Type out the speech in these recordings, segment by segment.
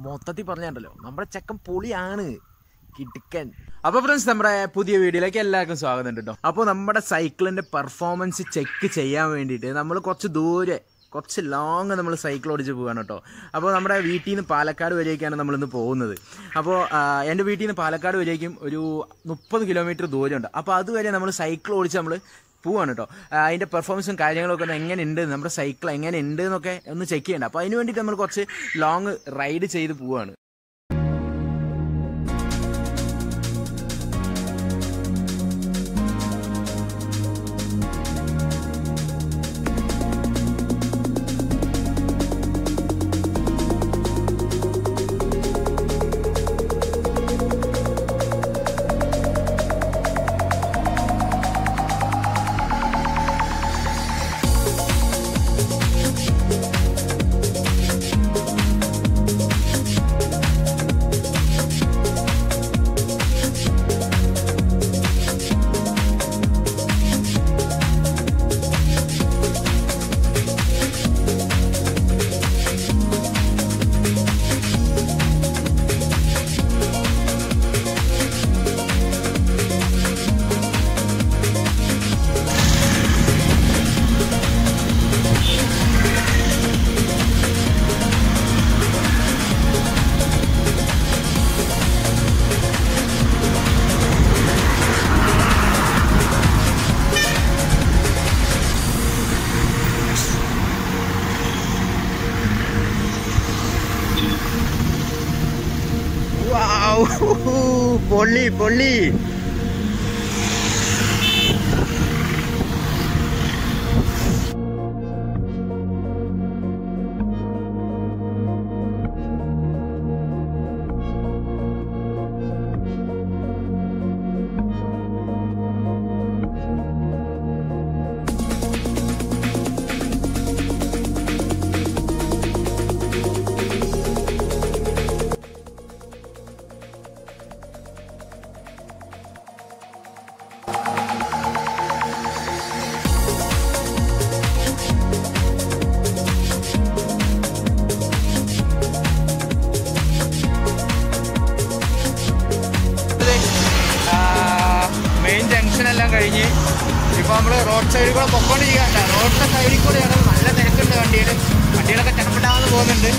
മൊത്തത്തിൽ പറഞ്ഞാണ്ടല്ലോ നമ്മുടെ ചെക്കൻ പൊളിയാണ് കിടുക്കൻ അപ്പോൾ ഫ്രണ്ട്സ് നമ്മുടെ പുതിയ വീഡിയോയിലേക്ക് എല്ലാവർക്കും സ്വാഗതം ഉണ്ട് കേട്ടോ അപ്പോൾ നമ്മുടെ സൈക്കിളിൻ്റെ പെർഫോമൻസ് ചെക്ക് ചെയ്യാൻ വേണ്ടിയിട്ട് നമ്മൾ കുറച്ച് ദൂരെ കുറച്ച് ലോങ് നമ്മൾ സൈക്കിൾ ഓടിച്ച് പോവാണ് കേട്ടോ അപ്പോൾ നമ്മുടെ വീട്ടിൽ നിന്ന് പാലക്കാട് വരെയൊക്കെയാണ് നമ്മളിന്ന് പോകുന്നത് അപ്പോൾ ആ, എൻ്റെ വീട്ടിൽ നിന്ന് പാലക്കാട് വരേക്കും ഒരു മുപ്പത് കിലോമീറ്റർ ദൂരമുണ്ട് അപ്പോൾ അതുവരെ നമ്മൾ സൈക്കിൾ ഓടിച്ച് നമ്മൾ പോവാണ് കേട്ടോ ആ, അതിൻ്റെ പെർഫോമൻസും കാര്യങ്ങളൊക്കെ ഒന്ന് എങ്ങനെയുണ്ട് നമ്മുടെ സൈക്കിൾ എങ്ങനെയുണ്ട് എന്നൊക്കെ ഒന്ന് ചെക്ക് ചെയ്യണ്ട അപ്പോൾ അതിന് വേണ്ടിയിട്ട് നമ്മൾ കുറച്ച് ലോങ് റൈഡ് ചെയ്ത് പോവാണ് പൊള്ളി പൊള്ളി മെയിൻ ജംഗ്ഷൻ എല്ലാം കഴിഞ്ഞ് ഇപ്പൊ നമ്മള് റോഡ് സൈഡിൽ കൂടെ പൊക്കോണ്ടിരിക്കണ്ട റോഡിന്റെ സൈഡിൽ കൂടെയാണ് നല്ല തിരക്കുണ്ട് വണ്ടികൾ വണ്ടികളൊക്കെ ചടപ്പെട്ടാന്ന് പോകുന്നുണ്ട്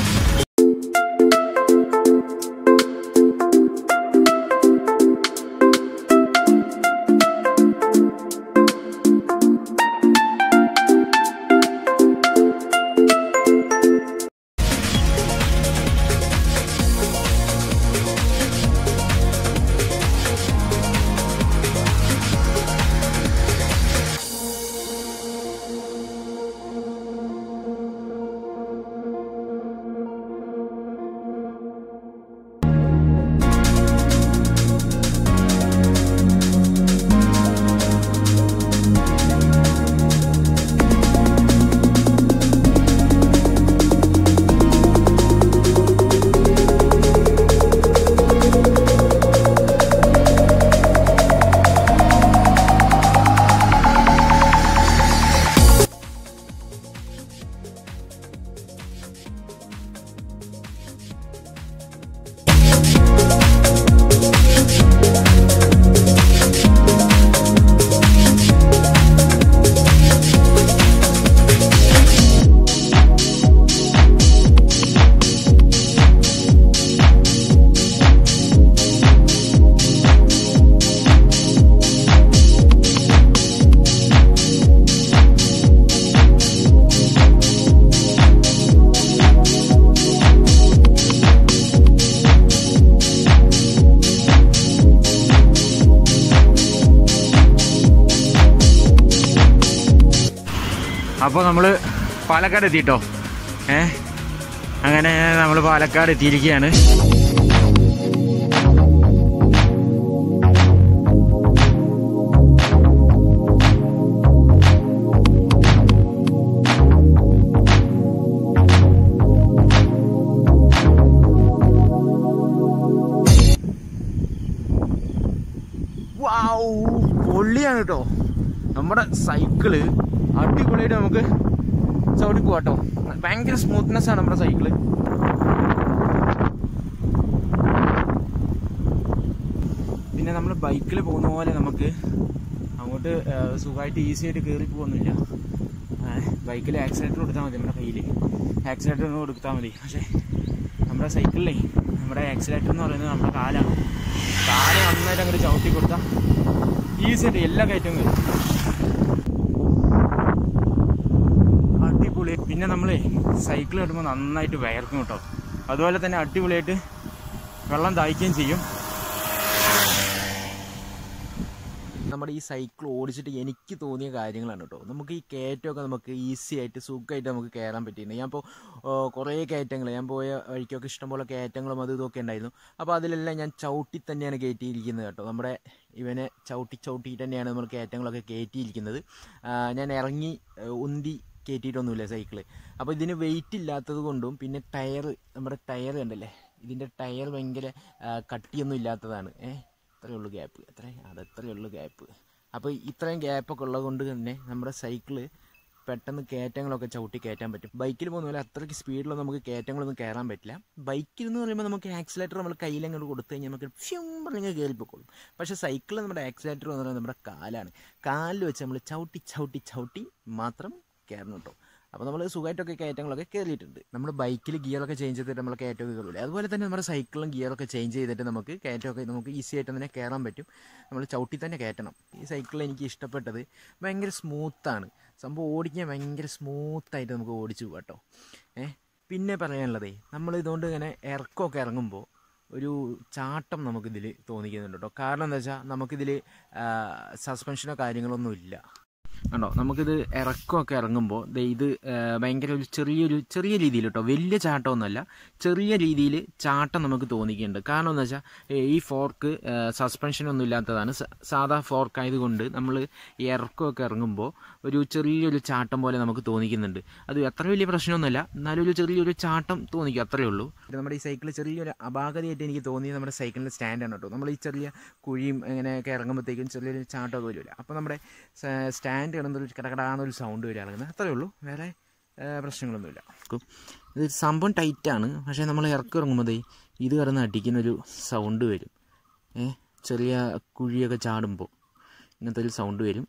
അപ്പോൾ നമ്മൾ പാലക്കാട് എത്തിയിട്ടോ ഏ അങ്ങനെ നമ്മൾ പാലക്കാട് എത്തിയിരിക്കുകയാണ് വാവ് പൊള്ളിയാണ് കേട്ടോ നമ്മുടെ സൈക്കിള് അടിപൊളിയായിട്ട് നമുക്ക് ചവിട്ടി പോവാട്ടോ ഭയങ്കര സ്മൂത്ത്നെസ് ആണ് നമ്മുടെ സൈക്കിള് നമ്മൾ ബൈക്കിൽ പോകുന്ന പോലെ നമുക്ക് അങ്ങോട്ട് സുഖമായിട്ട് ഈസി ആയിട്ട് കയറി പോകുന്നില്ല ബൈക്കിൽ ആക്സിലേറ്റർ കൊടുത്താൽ മതി നമ്മുടെ കയ്യിൽ ആക്സിലേറ്റർ ഒന്ന് കൊടുത്താൽ മതി പക്ഷേ നമ്മുടെ സൈക്കിളിലേ നമ്മുടെ ആക്സിലേറ്റർ എന്ന് പറയുന്നത് നമ്മുടെ കാലാണ് കാല് നന്നായിട്ട് അങ്ങോട്ട് ചവിട്ടി കൊടുത്താൽ ഈസി ആയിട്ട് എല്ലാ കയറ്റവും കയറും അടിപൊളി പിന്നെ നമ്മളേ സൈക്കിൾ കിട്ടുമ്പോൾ നന്നായിട്ട് വയർക്കും കേട്ടോ അതുപോലെ തന്നെ അടിപൊളിയായിട്ട് വെള്ളം ദാഹിക്കുകയും ചെയ്യും നമ്മുടെ ഈ സൈക്കിൾ ഓടിച്ചിട്ട് എനിക്ക് തോന്നിയ കാര്യങ്ങളാണ് കേട്ടോ നമുക്ക് ഈ കയറ്റമൊക്കെ നമുക്ക് ഈസി ആയിട്ട് സുഖമായിട്ട് നമുക്ക് കയറാൻ പറ്റിയിട്ടുണ്ട് ഞാൻ ഇപ്പോൾ കുറേ കയറ്റങ്ങൾ ഞാൻ പോയ വഴിക്കൊക്കെ ഇഷ്ടംപോലെ കയറ്റങ്ങളും അതും ഇതൊക്കെ ഉണ്ടായിരുന്നു അപ്പോൾ അതിലെല്ലാം ഞാൻ ചവിട്ടി തന്നെയാണ് കയറ്റിയിരിക്കുന്നത് കേട്ടോ നമ്മുടെ ഇവനെ ചവിട്ടി ചവിട്ടിയിട്ട് തന്നെയാണ് നമ്മൾ കയറ്റങ്ങളൊക്കെ കയറ്റിയിരിക്കുന്നത് ആ, ഞാൻ ഇറങ്ങി ആ, ഉന്തി കയറ്റിയിട്ടൊന്നുമില്ല സൈക്കിള് അപ്പോൾ ഇതിന് വെയിറ്റ് ഇല്ലാത്തത് കൊണ്ടും പിന്നെ ടയർ നമ്മുടെ ടയർ കണ്ടല്ലേ ഇതിൻ്റെ ടയർ ഭയങ്കര ആ, കട്ടിയൊന്നും ഇല്ലാത്തതാണ് ഏഹ് ഇത്രയേ ഉള്ളൂ ഗ്യാപ്പ് എത്ര അത് ഇത്രയേ ഉള്ളൂ ഗ്യാപ്പ് അപ്പോൾ ഇത്രയും ഗ്യാപ്പൊക്കെ ഉള്ളത് കൊണ്ട് തന്നെ നമ്മുടെ സൈക്കിള് പെട്ടെന്ന് കയറ്റങ്ങളൊക്കെ ചവിട്ടി കയറ്റാൻ പറ്റും ബൈക്കിൽ പോകുന്ന പോലെ അത്രയ്ക്ക് സ്പീഡിലൊന്നും നമുക്ക് കയറ്റങ്ങളൊന്നും കയറാൻ പറ്റില്ല ബൈക്കിൽ എന്ന് പറയുമ്പോൾ നമുക്ക് ആക്സിലേറ്റർ നമ്മൾ കയ്യിൽ അങ്ങോട്ട് കൊടുത്തു കഴിഞ്ഞാൽ നമുക്ക് ഫ്യൂം പറഞ്ഞാൽ കയറിപ്പോക്കോളും പക്ഷേ സൈക്കിളിൽ നമ്മുടെ ആക്സിലേറ്റർ എന്ന് പറയുന്നത് നമ്മുടെ കാലാണ് കാലിൽ വെച്ച് നമ്മൾ ചവിട്ടി ചവിട്ടി ചവിട്ടി മാത്രം കയറണം കേട്ടോ അപ്പോൾ നമ്മൾ സുഖമായിട്ടൊക്കെ കയറ്റങ്ങളൊക്കെ കയറിയിട്ടുണ്ട് നമ്മൾ ബൈക്കിൽ ഗിയറൊക്കെ ചേഞ്ച് ചെയ്തിട്ട് നമ്മൾ കയറ്റമൊക്കെ കയറില്ല അതുപോലെ തന്നെ നമ്മുടെ സൈക്കിളും ഗിയറൊക്കെ ചേഞ്ച് ചെയ്തിട്ട് നമുക്ക് കയറ്റമൊക്കെ നമുക്ക് ഈസി ആയിട്ട് തന്നെ കയറാൻ പറ്റും നമ്മൾ ചവിട്ടി തന്നെ കയറ്റണം ഈ സൈക്കിൾ എനിക്ക് ഇഷ്ടപ്പെട്ടത് ഭയങ്കര സ്മൂത്താണ് സംഭവം ഓടിക്കാൻ ഭയങ്കര സ്മൂത്തായിട്ട് നമുക്ക് ഓടിച്ചു പോകാം കേട്ടോ ഏഹ് പിന്നെ പറയാനുള്ളതേ നമ്മൾ ഇതുകൊണ്ട് ഇങ്ങനെ ഇറക്കമൊക്കെ ഇറങ്ങുമ്പോൾ ഒരു ചാട്ടം നമുക്കിതിൽ തോന്നിക്കുന്നുണ്ട് കേട്ടോ കാരണം എന്താ വെച്ചാൽ നമുക്കിതിൽ സസ്പെൻഷനോ കാര്യങ്ങളൊന്നും ഇല്ല കണ്ടോ നമുക്കിത് ഇറക്കമൊക്കെ ഇറങ്ങുമ്പോൾ ദേ ഇത് ആ, ഭയങ്കര ഒരു ചെറിയൊരു ചെറിയ രീതിയിൽ കേട്ടോ വലിയ ചാട്ടമൊന്നുമല്ല ചെറിയ രീതിയിൽ ചാട്ടം നമുക്ക് തോന്നിക്കുന്നുണ്ട് കാരണം എന്താ വെച്ചാൽ ഈ ഫോർക്ക് സസ്പെൻഷനൊന്നും ഇല്ലാത്തതാണ് സ- സാധാ ഫോർക്ക് ആയതുകൊണ്ട് നമ്മൾ ഈ ഇറക്കമൊക്കെ ഇറങ്ങുമ്പോൾ ഒരു ചെറിയൊരു ചാട്ടം പോലെ നമുക്ക് തോന്നിക്കുന്നുണ്ട് അത് അത്ര വലിയ പ്രശ്നമൊന്നുമല്ല എന്നാലും ഒരു ചെറിയൊരു ചാട്ടം തോന്നിക്കും അത്രയേ ഉള്ളൂ ഇത് നമ്മുടെ ഈ സൈക്കിൾ ചെറിയൊരു അപാകതയായിട്ട് എനിക്ക് തോന്നിയത് നമ്മുടെ സൈക്കിളിൻ്റെ സ്റ്റാൻഡാണ് കേട്ടോ നമ്മൾ ഈ ചെറിയ കുഴിയും ഇങ്ങനെയൊക്കെ ഇറങ്ങുമ്പോഴത്തേക്കും ചെറിയൊരു ചാട്ടമൊക്കെ വരില്ല അപ്പോൾ നമ്മുടെ സ്റ്റാൻഡ് കിടന്നൊരു കിടകടാന്നൊരു സൗണ്ട് വരിക ഇറങ്ങുന്നത് അത്രയേ ഉള്ളൂ വേറെ ആ, പ്രശ്നങ്ങളൊന്നുമില്ല ഉം. ഇത് സംഭവം ടൈറ്റാണ് പക്ഷേ നമ്മൾ ഇറക്കി ഇറങ്ങുമ്പോൾ ഇത് കിടന്ന് അടിക്കുന്നൊരു സൗണ്ട് വരും ഏ ചെറിയ കുഴിയൊക്കെ ചാടുമ്പോൾ ഇങ്ങനത്തെ ഒരു സൗണ്ട് വരും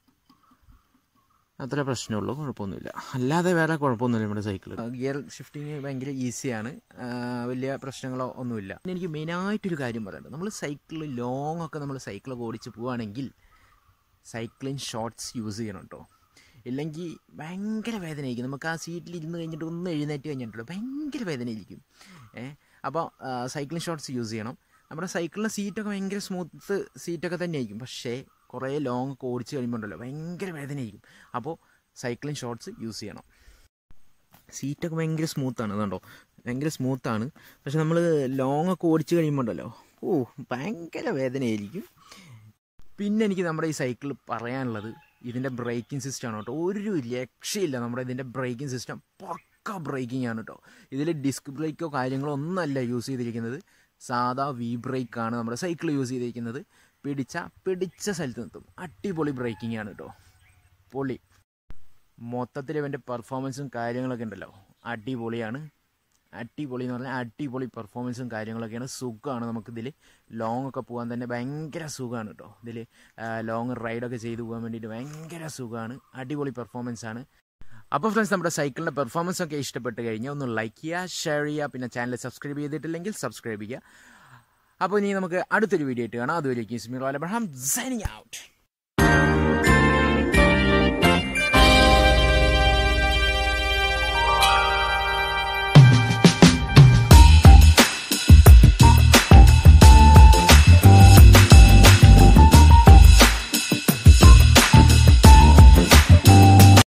അത്ര പ്രശ്നമുള്ളൂ കുഴപ്പമൊന്നുമില്ല അല്ലാതെ വേറെ കുഴപ്പമൊന്നുമില്ല നമ്മുടെ സൈക്കിൾ ഗിയർ ഷിഫ്റ്റിങ് ഭയങ്കര ഈസിയാണ് വലിയ പ്രശ്നങ്ങളോ ഒന്നുമില്ല പിന്നെ എനിക്ക് മെയിനായിട്ടൊരു കാര്യം പറയാനുണ്ട് നമ്മൾ സൈക്കിളിൽ ലോങ് ഒക്കെ നമ്മൾ സൈക്കിളൊക്കെ ഓടിച്ച് പോവുകയാണെങ്കിൽ സൈക്ലിംഗ് ഷോർട്സ് യൂസ് ചെയ്യണം കേട്ടോ ഇല്ലെങ്കിൽ ഭയങ്കര വേദനയായിരിക്കും നമുക്ക് ആ സീറ്റിൽ ഇരുന്ന് കഴിഞ്ഞിട്ട് ഒന്ന് എഴുന്നേറ്റ് കഴിഞ്ഞിട്ടുണ്ടല്ലോ ഭയങ്കര വേദനയായിരിക്കും ഏ അപ്പോൾ സൈക്ലിംഗ് ഷോർട്സ് യൂസ് ചെയ്യണം നമ്മുടെ സൈക്കിളിൻ്റെ സീറ്റൊക്കെ ഭയങ്കര സ്മൂത്ത് സീറ്റൊക്കെ തന്നെയായിരിക്കും പക്ഷേ കുറേ ലോങ് ഒക്കെ ഓടിച്ച് കഴിയുമ്പോൾ ഉണ്ടല്ലോ ഭയങ്കര വേദനയായിരിക്കും അപ്പോൾ സൈക്ലിംഗ് ഷോർട്സ് യൂസ് ചെയ്യണം സീറ്റൊക്കെ ഭയങ്കര സ്മൂത്താണ് അതുകൊണ്ടോ ഭയങ്കര സ്മൂത്താണ് പക്ഷെ നമ്മൾ ലോങ് ഒക്കെ ഓടിച്ച് കഴിയുമ്പോൾ ഉണ്ടല്ലോ ഓ ഭയങ്കര വേദനയായിരിക്കും പിന്നെ എനിക്ക് നമ്മുടെ ഈ സൈക്കിൾ പറയാനുള്ളത് ഇതിൻ്റെ ബ്രേക്കിംഗ് സിസ്റ്റം ആണ് കേട്ടോ ഒരു രക്ഷയില്ല നമ്മുടെ ഇതിൻ്റെ ബ്രേക്കിംഗ് സിസ്റ്റം പക്ക ബ്രേക്കിംഗ് ആണ് കേട്ടോ ഇതിൽ ഡിസ്ക് ബ്രേക്കോ കാര്യങ്ങളോ ഒന്നല്ല യൂസ് ചെയ്തിരിക്കുന്നത് സാധാ വി ബ്രേക്കാണ് നമ്മുടെ സൈക്കിൾ യൂസ് ചെയ്തിരിക്കുന്നത് പിടിച്ച പിടിച്ച സ്ഥലത്ത് നിർത്തും അടിപൊളി ബ്രേക്കിംഗ് ആണ് കേട്ടോ പൊളി മൊത്തത്തിൽ ഇവൻ്റെ പെർഫോമൻസും കാര്യങ്ങളൊക്കെ ഉണ്ടല്ലോ അടിപൊളിയാണ് അടിപൊളി എന്ന് പറഞ്ഞാൽ അടിപൊളി പെർഫോമൻസും കാര്യങ്ങളൊക്കെയാണ് സുഖമാണ് നമുക്കിതിൽ ലോങ് ഒക്കെ പോകാൻ തന്നെ ഭയങ്കര സുഖമാണ് കേട്ടോ ഇതിൽ ലോങ് റൈഡൊക്കെ ചെയ്തു പോകാൻ വേണ്ടിയിട്ട് ഭയങ്കര സുഖമാണ് അടിപൊളി പെർഫോമൻസ് ആണ് അപ്പോൾ ഫ്രണ്ട്സ് നമ്മുടെ സൈക്കിളിൻ്റെ പെർഫോമൻസ് ഒക്കെ ഇഷ്ടപ്പെട്ട് കഴിഞ്ഞാൽ ഒന്ന് ലൈക്ക് ചെയ്യുക ഷെയർ ചെയ്യുക പിന്നെ ചാനൽ സബ്സ്ക്രൈബ് ചെയ്തിട്ടില്ലെങ്കിൽ സബ്സ്ക്രൈബ് ചെയ്യുക അപ്പോൾ ഇനി നമുക്ക് അടുത്തൊരു വീഡിയോ ആയിട്ട് കാണാം അതുവരേക്കും ഇസ്മീർ അലബ്രഹാം സൈനിങ് ഔട്ട്